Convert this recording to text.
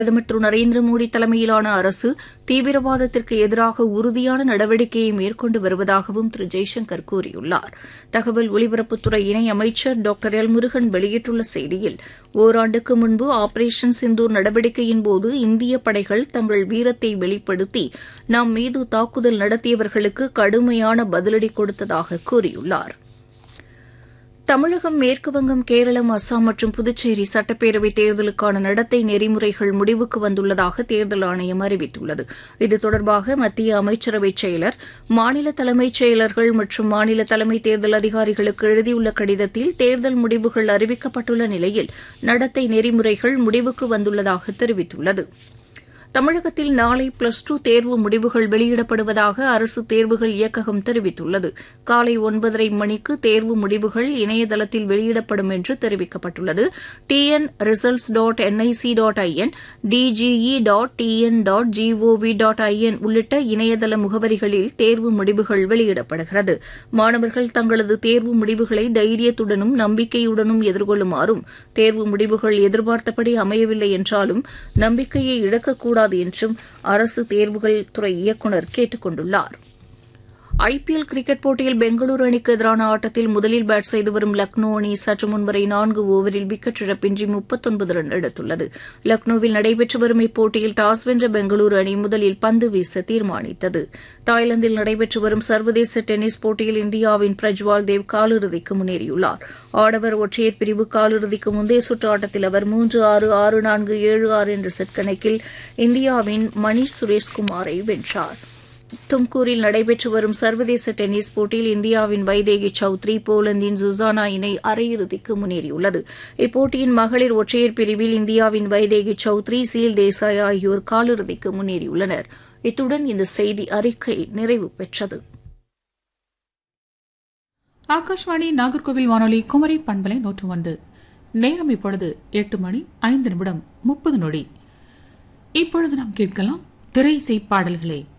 பிரதமர் திரு நரேந்திர மோடி தலைமையிலான அரசு தீவிரவாதத்திற்கு எதிராக உறுதியான நடவடிக்கையை மேற்கொண்டு வருவதாகவும் திரு ஜெய்சங்கர் கூறியுள்ளார் தகவல் ஒலிபரப்புத்துறை இணை அமைச்சர் டாக்டர் எல் முருகன் வெளியிட்டுள்ள செய்தியில் ஒராண்டுக்கு முன்பு ஆபரேஷன் சிந்தூர் நடவடிக்கையின்போது இந்திய படைகள் தங்கள் வீரத்தை வெளிப்படுத்தி நம் மீது தாக்குதல் நடத்தியவர்களுக்கு கடுமையான பதிலடி கொடுத்ததாக கூறியுள்ளார் தமிழகம் மேற்குவங்கம் கேரளம் அஸ்ஸாம் மற்றும் புதுச்சேரி சட்டப்பேரவைத் தேர்தலுக்கான நடத்தை நெறிமுறைகள் முடிவுக்கு வந்துள்ளதாக தேர்தல் ஆணையம் அறிவித்துள்ளது இது தொடர்பாக மத்திய அமைச்சரவை செயலர் மாநில தலைமைச் செயலர்கள் மற்றும் மாநில தலைமை தேர்தல் அதிகாரிகளுக்கு எழுதியுள்ள கடிதத்தில் தேர்தல் முடிவுகள் அறிவிக்கப்பட்டுள்ள நிலையில் நடத்தை நெறிமுறைகள் முடிவுக்கு வந்துள்ளதாக தெரிவித்துள்ளது தமிழகத்தில் நாளை பிளஸ் டூ தேர்வு முடிவுகள் வெளியிடப்படுவதாக அரசு தேர்வுகள் இயக்ககம் தெரிவித்துள்ளது காலை ஒன்பதரை மணிக்கு தேர்வு முடிவுகள் இணையதளத்தில் வெளியிடப்படும் என்று தெரிவிக்கப்பட்டுள்ளது TN results dot NIC dot IN DGE dot TN dot GOV dot IN உள்ளிட்ட இணையதள முகவரிகளில் தேர்வு முடிவுகள் வெளியிடப்படுகிறது மாணவர்கள் தங்களது தேர்வு முடிவுகளை தைரியத்துடனும் நம்பிக்கையுடனும் எதிர்கொள்ளுமாறும் தேர்வு முடிவுகள் எதிர்பார்த்தபடி அமையவில்லை என்றாலும் நம்பிக்கையை இழக்கக்கூடாது கூடாது என்றும் அரசு தேர்வுகள் துறை இயக்குநர் கேட்டுக் கொண்டுள்ளார் ஐபிஎல் கிரிக்கெட் போட்டியில் பெங்களூரு அணிக்கு எதிரான ஆட்டத்தில் முதலில் பேட் செய்து வரும் லக்னோ அணி சற்று முன்வரை நான்கு ஓவரில் விக்கெட் இழப்பின்றி முப்பத்தொன்பது ரன் எடுத்துள்ளது லக்னோவில் நடைபெற்று வரும் இப்போட்டியில் டாஸ் வென்ற பெங்களூரு அணி முதலில் பந்து வீச தீர்மானித்தது தாய்லாந்தில் நடைபெற்று வரும் சர்வதேச டென்னிஸ் போட்டியில் இந்தியாவின் பிரஜ்வால் தேவ் காலிறுதிக்கு முன்னேறியுள்ளார் ஆடவர் ஒற்றையர் பிரிவு காலிறுதிக்கு முந்தைய சுற்று ஆட்டத்தில் அவர் மூன்று ஆறு ஆறு நான்கு ஏழு ஆறு என்ற செட் கணக்கில் இந்தியாவின் மணீஷ் சுரேஷ்குமாரை வென்றார் தும்கூரில் நடைபெற்று வரும் சர்வதேச டென்னிஸ் போட்டியில் இந்தியாவின் வைதேகி சௌத்ரி போலந்தின் சுசானா இணை அரையிறுதிக்கு முன்னேறியுள்ளது இப்போட்டியின் மகளிர் ஒற்றையர் பிரிவில் இந்தியாவின் வைதேகி சௌத்ரி சீல் தேசாய் ஆகியோர் காலிறுதிக்கு முன்னேறியுள்ளனர் இத்துடன் இந்த செய்தி அறிக்கை நிறைவு பெற்றது ஆகாஷ்வாணி நாகர்கோவில் வானொலி குமரி பண்பலை நூற்று ஒன்று நேரம் இப்பொழுது எட்டு மணி ஐந்து நிமிடம் முப்பது நொடி இப்பொழுது நாம் கேட்கலாம் திரை பாடல்களை